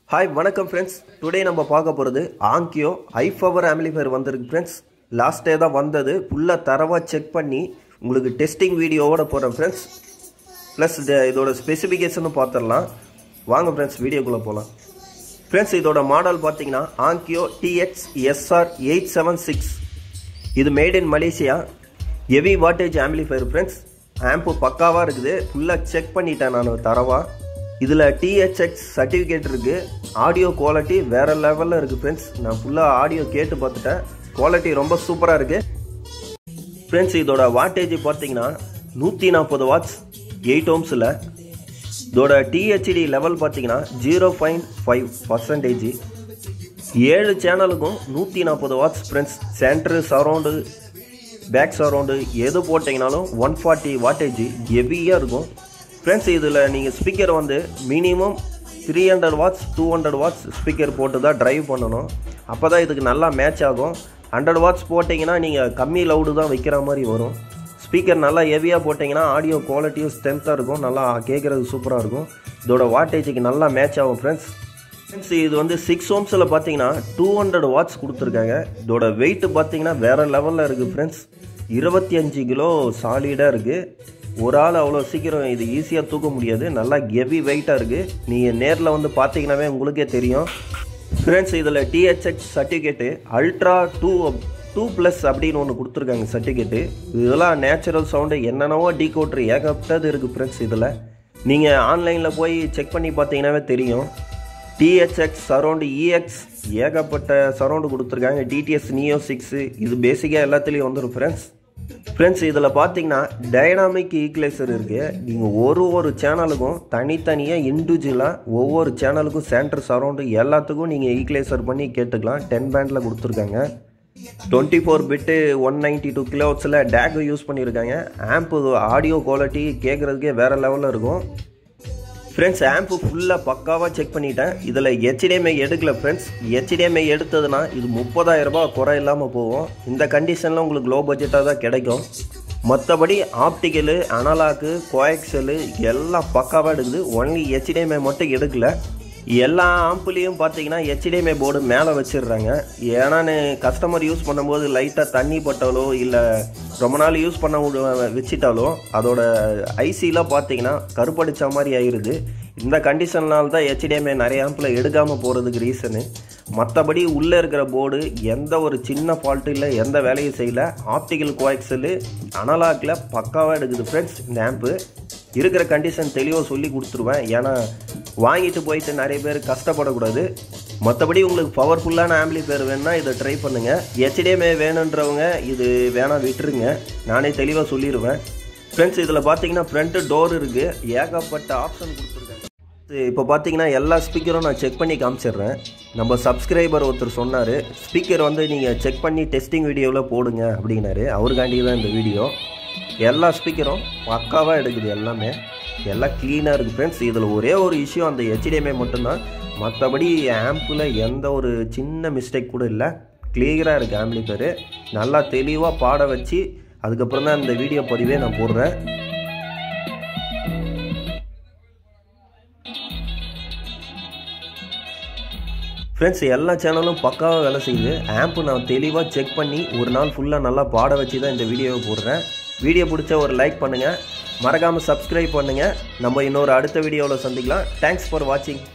hi வணக்கம் friends today நம்ம பார்க்க போகிறது ஆங்கியோ ஹை பவர் ஆம்பிளிஃபையர் வந்திருக்கு ஃப்ரெண்ட்ஸ் லாஸ்ட் டே தான் வந்தது ஃபுல்லாக தரவாக செக் பண்ணி உங்களுக்கு டெஸ்டிங் வீடியோவோட போகிறேன் ஃப்ரெண்ட்ஸ் ப்ளஸ் இதோட ஸ்பெசிஃபிகேஷனும் பார்த்துடலாம் வாங்க ஃப்ரெண்ட்ஸ் வீடியோக்குள்ளே போகலாம் ஃப்ரெண்ட்ஸ் இதோட மாடல் பார்த்தீங்கன்னா Onkyo TX SR eight seven six இது made in Malaysia heavy wattage amplifier friends amp பக்காவாக இருக்குது ஃபுல்லாக செக் பண்ணிட்டேன் நான் தரவா இதில் டிஹெச்எக்ஸ் சர்டிஃபிகேட் இருக்குது ஆடியோ குவாலிட்டி வேறு லெவலில் இருக்குது ஃப்ரெண்ட்ஸ் நான் ஃபுல்லாக ஆடியோ கேட்டு பார்த்துட்டேன் குவாலிட்டி ரொம்ப சூப்பராக இருக்குது ஃப்ரெண்ட்ஸ் இதோட வாட்டேஜ் பார்த்தீங்கன்னா நூற்றி நாற்பது வாட்ஸ் எயிட் ஓம்ஸில் இதோட டிஹெச்டி லெவல் பார்த்தீங்கன்னா ஜீரோ பாயிண்ட் ஃபைவ் பர்சன்டேஜ் ஏழு சேனலுக்கும் நூற்றி நாற்பது watts friends centre surround back surround எது போட்டிங்கனாலும் ஒன் ஃபார்ட்டி வாட்டேஜ் ஹெவியாக இருக்கும் ஃப்ரெண்ட்ஸ் இதில் நீங்கள் ஸ்பீக்கர் வந்து minimum three hundred watts two hundred watts speaker போட்டு தான் ட்ரைவ் பண்ணணும் அப்போ தான் இதுக்கு நல்லா மேட்ச் ஆகும் ஹண்ட்ரட் வாட்ஸ் போட்டிங்கன்னா நீங்கள் கம்மி லவுடு தான் வைக்கிற மாதிரி வரும் ஸ்பீக்கர் நல்லா ஹெவியாக போட்டிங்கன்னா ஆடியோ குவாலிட்டியும் ஸ்ட்ரென்த்தாக இருக்கும் நல்லா கேட்குறது சூப்பராக இருக்கும் இதோட வாட்டேஜுக்கு நல்லா மேட்ச் ஆகும் ஃப்ரெண்ட்ஸ் ஃப்ரெண்ட்ஸ் இது வந்து சிக்ஸ் ஓம்ஸில் பார்த்தீங்கன்னா டூ ஹண்ட்ரட் வாட்ஸ் கொடுத்துருக்காங்க இதோட வெயிட் பார்த்தீங்கன்னா வேறு லெவலில் இருக்குது ஃப்ரெண்ட்ஸ் இருபத்தி அஞ்சு கிலோ சாலிடாக இருக்குது ஒரு ஆள் அவ்வளோ சீக்கிரம் இது ஈஸியாக தூக்க முடியாது நல்லா ஹெவி வெயிட்டாக இருக்குது நீங்கள் நேரில் வந்து பார்த்தீங்கன்னாவே உங்களுக்கே தெரியும் ஃப்ரெண்ட்ஸ் இதில் THX certificate ultra two two plus அப்படின்னு ஒன்று கொடுத்துருக்காங்க சர்டிஃபிகேட்டு இதெல்லாம் நேச்சுரல் சவுண்டு என்னென்னவோ டீகோட்ரு ஏகப்பட்டது இருக்குது ஃப்ரெண்ட்ஸ் இதில் நீங்கள் ஆன்லைனில் போய் செக் பண்ணி பார்த்தீங்கன்னாவே தெரியும் டிஹெச்எக்ஸ் சரௌண்டு இஎக்ஸ் ஏகப்பட்ட சரௌண்டு கொடுத்துருக்காங்க டிடிஎஸ் நியோ சிக்ஸு இது பேசிக்காக எல்லாத்துலேயும் வந்துடும் ஃப்ரெண்ட்ஸ் ஃப்ரெண்ட்ஸ் இதில் பார்த்தீங்கன்னா டைனாமிக் ஈக்குலேசர் இருக்குது நீங்கள் ஒரு ஒரு சேனலுக்கும் தனித்தனியாக இண்டிவிஜுவலாக ஒவ்வொரு சேனலுக்கும் சென்டர் சரௌண்டு எல்லாத்துக்கும் நீங்கள் ஈக்குலேசர் பண்ணி கேட்டுக்கலாம் டென் பேண்டில் கொடுத்துருக்காங்க twenty four bit one ninety two கிலோட்ஸில் டேக் யூஸ் பண்ணியிருக்காங்க ஆம்பு ஆடியோ குவாலிட்டி கேட்குறதுக்கே வேறு லெவலில் இருக்கும் ஃப்ரெண்ட்ஸ் ஆம்பு ஃபுல்லாக பக்காவாக செக் பண்ணிட்டேன் இதில் ஹெச்டிஎம்ஐ எடுக்கல ஃப்ரெண்ட்ஸ் ஹெச்டிஎம்ஐ எடுத்ததுன்னா இது முப்பதாயிரம் ரூபாய் குறை இல்லாமல் போகும் இந்த கண்டிஷனில் உங்களுக்கு லோ பட்ஜெட்டாக தான் கிடைக்கும் மற்றபடி ஆப்டிக்கலு அனலாக்கு கோஎக்சலு எல்லாம் பக்காவாக எடுக்குது ஒன்லி ஹெச்டிஎம்ஐ மட்டும் எடுக்கல எல்லா ஆம்புலேயும் பார்த்தீங்கன்னா ஹெச்டிஎம்ஐ போர்டு மேலே வச்சிடுறாங்க ஏன்னா கஸ்டமர் யூஸ் பண்ணும்போது லைட்டாக தண்ணி பட்டாலோ இல்லை ரொம்ப நாள் யூஸ் பண்ண வச்சிட்டாலோ அதோட ஐசிலாம் பார்த்தீங்கன்னா கருப்படிச்ச மாதிரி ஆயிடுது இந்த கண்டிஷன்னால தான் ஹெச்டிஎம்ஐ நிறைய ஆம்பில் எடுக்காமல் போகிறதுக்கு ரீசனு மற்றபடி உள்ளே இருக்கிற போர்டு எந்த ஒரு சின்ன ஃபால்ட்டு இல்லை எந்த வேலையும் செய்யல ஆப்டிக்கல் கோஎக்சலு அனலாக்கில் பக்காவாக எடுக்குது ஃப்ரெண்ட்ஸ் இந்த ஆம்பு இருக்கிற கண்டிஷன் தெளிவாக சொல்லி கொடுத்துருவேன் ஏன்னா வாங்கிட்டு போயிட்டு நிறைய பேர் கஷ்டப்படக்கூடாது மற்றபடி உங்களுக்கு பவர்ஃபுல்லான ஆம்பிளிஃபையர் வேணும்னா இதை ட்ரை பண்ணுங்கள் ஹெச்டிஎம்ஏ வேணுன்றவங்க இது வேணாம் விட்டுருங்க நானே தெளிவாக சொல்லிடுவேன் ஃப்ரெண்ட்ஸ் இதில் பார்த்தீங்கன்னா ஃப்ரண்ட்டு டோர் இருக்குது ஏகப்பட்ட ஆப்ஷன் கொடுத்துருக்காங்க இப்போ பார்த்தீங்கன்னா எல்லா ஸ்பீக்கரும் நான் செக் பண்ணி காமிச்சிடுறேன் நம்ம சப்ஸ்கிரைபர் ஒருத்தர் சொன்னார் ஸ்பீக்கர் வந்து நீங்கள் செக் பண்ணி டெஸ்டிங் வீடியோவில் போடுங்க அப்படின்னாரு அவருக்காண்டி தான் இந்த வீடியோ எல்லா ஸ்பீக்கரும் பக்காவாக எடுக்குது எல்லாமே எல்லாம் க்ளீனாக இருக்குது ஃப்ரெண்ட்ஸ் இதில் ஒரே ஒரு இஷ்யூ அந்த ஹெச்டிஎம்ஐ மட்டும்தான் மற்றபடி ஆம்பில் எந்த ஒரு சின்ன மிஸ்டேக் கூட இல்லை கிளியராக இருக்குது ஆம்பிளிஃபரு நல்லா தெளிவாக பாட வச்சு அதுக்கப்புறம் தான் இந்த வீடியோ பதிவே நான் போடுறேன் ஃப்ரெண்ட்ஸ் எல்லா சேனலும் பக்காவாக வேலை செய்யுது ஆம்பு நான் தெளிவாக செக் பண்ணி ஒரு நாள் ஃபுல்லாக நல்லா பாட வச்சு தான் இந்த வீடியோவை போடுறேன் வீடியோ பிடிச்ச ஒரு லைக் பண்ணுங்கள் மறக்காமல் சப்ஸ்கிரைப் பண்ணுங்கள் நம்ம இன்னொரு அடுத்த வீடியோவில் சந்திக்கலாம் தேங்க்ஸ் ஃபார் வாட்சிங்